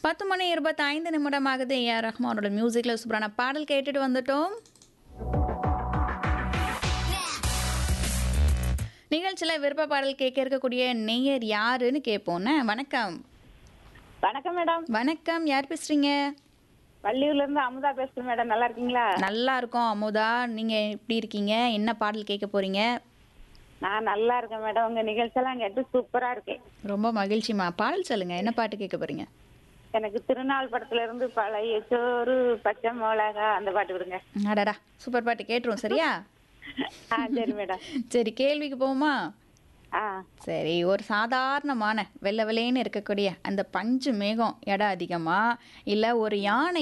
பத்து மணி இருபத்தைந்து நிமிடம் ஆகுது ஏஆர் ரஹ்மானோட மியூசிக்கில் சூப்பரான பாடல் கேட்டுட்டு வந்துட்டோம் நிகழ்ச்சியில் விருப்ப பாடல் கேட்க இருக்கக்கூடிய நேயர் யாருன்னு கேட்போன்னு வணக்கம் வணக்கம் மேடம் வணக்கம் யார் பேசுறீங்க வள்ளியூர்ல இருந்து அமுதா பேசுறேன் மேடம் நல்லா இருக்கீங்களா நல்லா இருக்கோம் அமுதா நீங்க எப்படி இருக்கீங்க என்ன பாடல் கேட்க போறீங்க நான் நல்லா இருக்கேன் மேடம் உங்க நிகழ்ச்சியெல்லாம் கேட்டு சூப்பரா இருக்கேன் ரொம்ப மகிழ்ச்சிமா பாடல் சொல்லுங்க என்ன பாட்டு கேட்க போறீங்க எனக்கு திருநாள் படத்துல இருந்து பழைய சோறு பச்சை மிளகா அந்த பாட்டு விடுங்க அடடா சூப்பர் பாட்டு கேட்டுரும் சரியா ஆ சரி மேடம் சரி கேள்விக்கு போவோமா ஆ சரி ஒரு சாதாரணமான வெள்ளை வெள்ளைன்னு இருக்கக்கூடிய அந்த பஞ்சு மேகம் எடை அதிகமா இல்லை ஒரு யானை